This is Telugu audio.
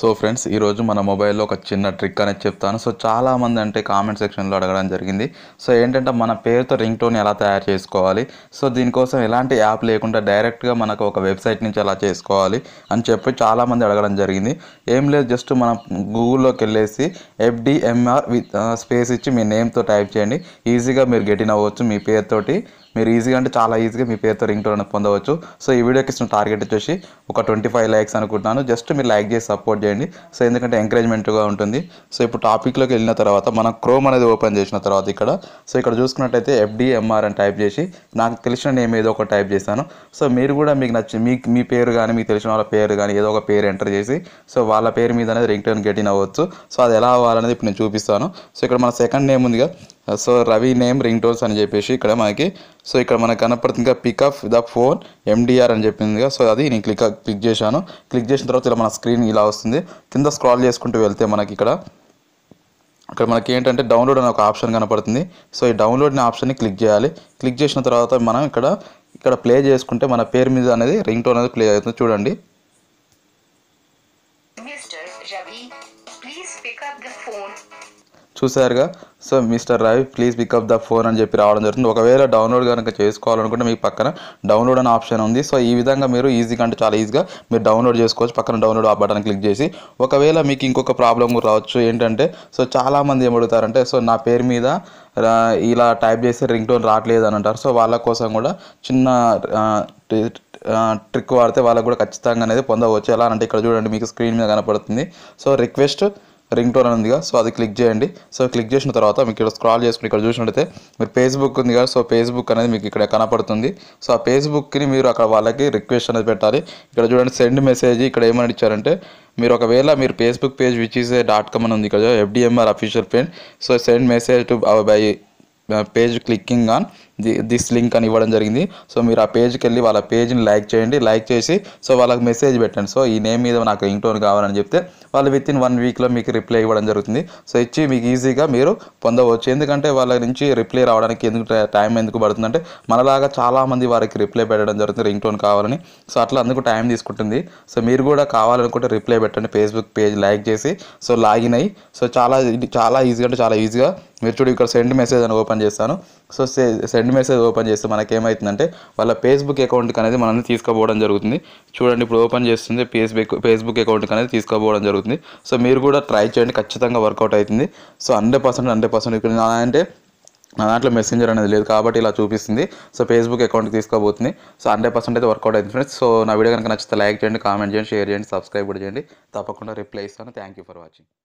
సో ఫ్రెండ్స్ ఈరోజు మన మొబైల్లో ఒక చిన్న ట్రిక్ అనేది చెప్తాను సో చాలామంది అంటే కామెంట్ సెక్షన్లో అడగడం జరిగింది సో ఏంటంటే మన పేరుతో రింగ్ టోన్ ఎలా తయారు చేసుకోవాలి సో దీనికోసం ఎలాంటి యాప్ లేకుండా డైరెక్ట్గా మనకు ఒక వెబ్సైట్ నుంచి ఎలా చేసుకోవాలి అని చెప్పి చాలామంది అడగడం జరిగింది ఏం లేదు జస్ట్ మనం గూగుల్లోకి వెళ్ళేసి ఎఫ్డిఎంఆర్ విత్ స్పేస్ ఇచ్చి మీ నేమ్తో టైప్ చేయండి ఈజీగా మీరు గెటిన్ అవ్వచ్చు మీ పేరుతోటి మీరు ఈజీగా అంటే చాలా ఈజీగా మీ పేరుతో రింగ్ టోన్ పొందవచ్చు సో ఈ వీడియోకి ఇచ్చిన టార్గెట్ వచ్చేసి ఒక ట్వంటీ ఫైవ్ లైక్స్ అనుకుంటున్నాను జస్ట్ మీరు లైక్ చేసి సపోర్ట్ చేయండి సో ఎందుకంటే ఎంకరేజ్మెంట్గా ఉంటుంది సో ఇప్పుడు టాపిక్లోకి వెళ్ళిన తర్వాత మనం క్రోమ్ అనేది ఓపెన్ చేసిన తర్వాత ఇక్కడ సో ఇక్కడ చూసుకున్నట్టయితే ఎఫ్డిఎంఆర్ అని టైప్ చేసి నాకు తెలిసిన నేమ్ ఏదో ఒక టైప్ చేశాను సో మీరు కూడా మీకు నచ్చి మీ మీ పేరు కానీ మీకు తెలిసిన వాళ్ళ పేరు కానీ ఏదో ఒక పేరు ఎంటర్ చేసి సో వాళ్ళ పేరు మీద అనేది రింగ్ టోన్ గెటిన్ అవ్వచ్చు సో అది ఎలా అవ్వాలనేది ఇప్పుడు నేను చూపిస్తాను సో ఇక్కడ మన సెకండ్ నేమ్ ఉందిగా so Ravi name ring tones అని చెప్పేసి ఇక్కడ మనకి సో ఇక్కడ మనకు కనపడుతుంది పికప్ ద ఫోన్ ఎండిఆర్ అని చెప్పిందిగా సో అది నేను క్లిక్ క్లిక్ చేశాను క్లిక్ చేసిన తర్వాత ఇలా మన స్క్రీన్ ఇలా వస్తుంది కింద స్క్రాల్ చేసుకుంటూ వెళ్తే మనకి ఇక్కడ ఇక్కడ మనకి ఏంటంటే డౌన్లోడ్ అనే ఒక ఆప్షన్ కనపడుతుంది సో ఈ డౌన్లోడ్ అనే ఆప్షన్ని క్లిక్ చేయాలి క్లిక్ చేసిన తర్వాత మనం ఇక్కడ ఇక్కడ ప్లే చేసుకుంటే మన పేరు మీద అనేది రింగ్ టోన్ అనేది ప్లే అవుతుంది చూడండి Mr. Ravi, please pick up the phone. చూసారుగా so mister Ravi please pick up the phone అని చెప్పి రావడం జరుగుతుంది ఒకవేళ డౌన్లోడ్ కనుక చేసుకోవాలనుకుంటే మీకు పక్కన డౌన్లోడ్ అనే ఆప్షన్ ఉంది సో ఈ విధంగా మీరు ఈజీగా అంటే చాలా ఈజీగా మీరు డౌన్లోడ్ చేసుకోవచ్చు పక్కన డౌన్లోడ్ ఆ బటన్ క్లిక్ చేసి ఒకవేళ మీకు ఇంకొక ప్రాబ్లం రావచ్చు ఏంటంటే సో చాలామంది ఏమడుగుతారంటే సో నా పేరు మీద రా- ఇలా టైప్ చేసి రింగ్ టోన్ రావట్లేదు అని అంటారు సో వాళ్ళ కోసం కూడా చిన్న ఆ, టి- ఆ, ట్రిక్ వాడితే వాళ్ళకు కూడా ఖచ్చితంగా అనేది పొందవచ్చు ఎలా అంటే ఇక్కడ చూడండి మీకు స్క్రీన్ మీద కనపడుతుంది సో రిక్వెస్ట్ రింగ్ టోన్ అని ఉందిగా సో అది క్లిక్ చేయండి సో క్లిక్ చేసిన తర్వాత మీకు ఇక్కడ స్క్రాల్ చేసుకుని ఇక్కడ చూసినట్టయితే మీరు ఫేస్బుక్ ఉంది కదా సో ఫేస్బుక్ అనేది మీకు ఇక్కడ కనపడుతుంది సో ఆ ఫేస్బుక్ని మీరు అక్కడ వాళ్ళకి రిక్వెస్ట్ అనేది పెట్టాలి ఇక్కడ చూడండి సెండ్ మెసేజ్ ఇక్కడ ఏమని ఇచ్చారంటే మీరు ఒకవేళ మీరు Facebook page which is dot com అని ఉంది ఇక్కడ FDMR official page so send message to by page clicking on the this link అని ఇవ్వడం జరిగింది సో మీరు ఆ పేజ్కి వెళ్ళి వాళ్ళ పేజ్ని లైక్ చేయండి లైక్ చేసి సో వాళ్ళకి మెసేజ్ పెట్టండి సో ఈ నేమ్ మీద నాకు రింగ్ టోన్ కావాలని చెప్తే వాళ్ళు విత్ ఇన్ వన్ వీక్లో మీకు రిప్లై ఇవ్వడం జరుగుతుంది సో ఇచ్చి మీకు ఈజీగా మీరు పొందవచ్చు ఎందుకంటే వాళ్ళ నుంచి రిప్లై రావడానికి ఎందుకు టై- టైం ఎందుకు పడుతుందంటే మనలాగా చాలామంది వారికి రిప్లై పెట్టడం జరుగుతుంది రింగ్ టోన్ కావాలని సో అట్లా అందుకు టైం తీసుకుంటుంది సో మీరు కూడా కావాలనుకుంటే రిప్లై పెట్టండి ఫేస్బుక్ పేజ్ లైక్ చేసి సో లాగిన్ అయ్యి సో చాలా ఇది చాలా ఈజీగా అంటే చాలా ఈజీగా మీరు చూడు ఇక్కడ సెండ్ మెసేజ్ అని ఓపెన్ చేస్తాను సో సెండ్ మెసేజ్ ఓపెన్ చేస్తే మనకి ఏమవుతుందంటే వాళ్ళ ఫేస్బుక్ అకౌంట్కి అనేది మనల్ని తీసుకుపోవడం జరుగుతుంది చూడండి ఇప్పుడు ఓపెన్ చేస్తుంది ఫేస్బుక్ ఫేస్బుక్ అకౌంట్కి అనేది తీసుకుపోవడం జరుగుతుంది సో మీరు కూడా ట్రై చేయండి ఖచ్చితంగా వర్కౌట్ అవుతుంది so hundred percent hundred percent ఇక్కడ నా అంటే నా దాంట్లో మెసెంజర్ అనేది లేదు కాబట్టి ఇలా చూపిస్తుంది సో ఫేస్బుక్ అకౌంట్కి తీసుకోబోతుంది సో హండ్రెడ్ పర్సెంట్ అయితే వర్కౌట్ అవుతుంది ఫ్రెండ్స్ సో నా వీడియో కనుక నచ్చితే లైక్ చేయండి కామెంట్ చేయండి షేర్ చేయండి సబ్స్క్రైబ్ కూడా చేయండి తప్పకుండా రిప్లై ఇస్తాను థ్యాంక్ యూ ఫర్ వాచింగ్